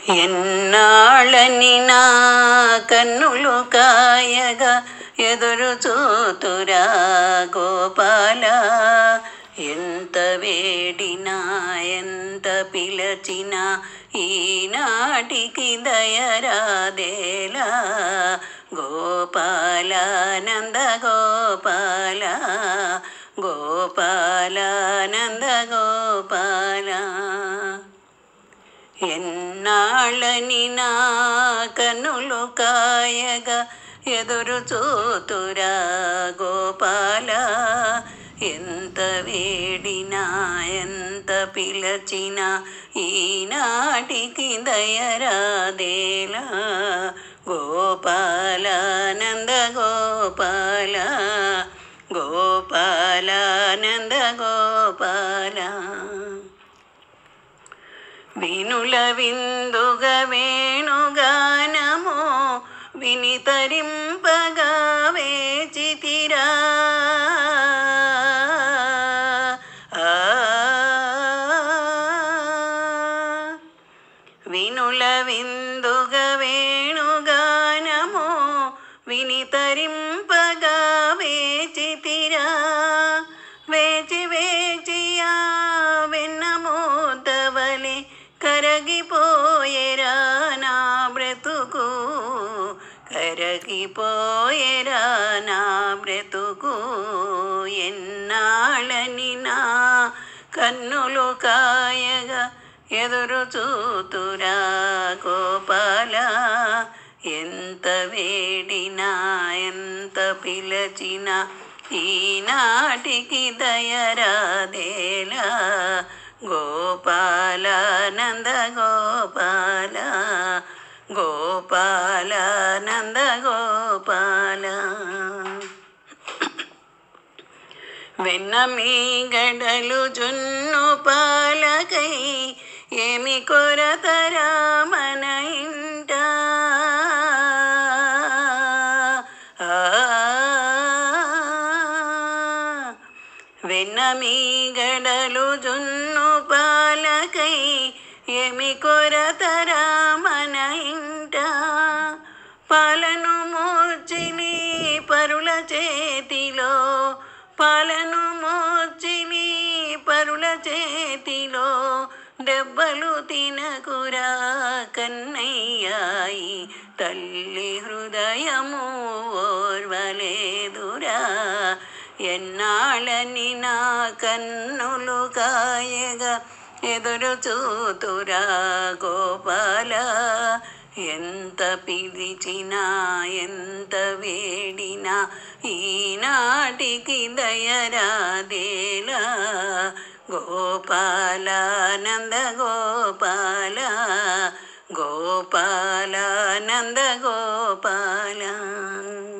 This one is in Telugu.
ఎన్నాళ్ళని నా కన్నులు కాయగా ఎదురు చూతురా గోపాల ఎంత వేడినా ఎంత పిలచినా ఈనాటికి దయరాదేలా గోపాల నంద గోపాల గోపాల నంద గోపాల ఎన్నాళ్ళని నా కన్నులు కాయగా ఎదురు చూతురా గోపాల ఎంత వేడినా ఎంత పిలచినా ఈనాటికి దయరాదేలా గోపాల నంద గోపాల గోపాల నంద గోపాల వినుల విందుగ వేణుగానము వినితరింపగా వేచితిరా ఆ, వినుల విందుగ వేణుగానము వినితరింపగా వేచితిరా వేచి వేచియా వెన్నమూతవలే కరగిపోయేరా నా బ్రతుకు కరగిపోయేరా నా బ్రతుకు ఎన్నాళ్ళని నా కన్నులు కాయగా ఎదురు చూతురా గోపాల ఎంత వేడినా ఎంత పిలచినా ఈనాటికి దయరాదేలా గోపాల నంద గోపాల గోపాల నంద గోపాల వెన్న మీ గడలు జున్ను పాలకై ఏమి కొరతరా మన ఇంట ఆ, వెన్న మీ గడలు జున్ను పాలకై ఏమి కొరతరా మన ఇంట పాలను మోచిని పరుల చేతిలో పాలను మోచిని పరుల చేతిలో దెబ్బలు తినకురా కన్నయ్యాయి తల్లి హృదయము ఓర్వలేదురా ఎన్నాళ్ళని నా కన్నులు కాయగా ఎదురు చూతురా గోపాల ఎంత పిలిచినా ఎంత వేడినా ఈనాటికి దయరాదేలా గోపాల నంద గోపాల గోపాల నంద గోపాల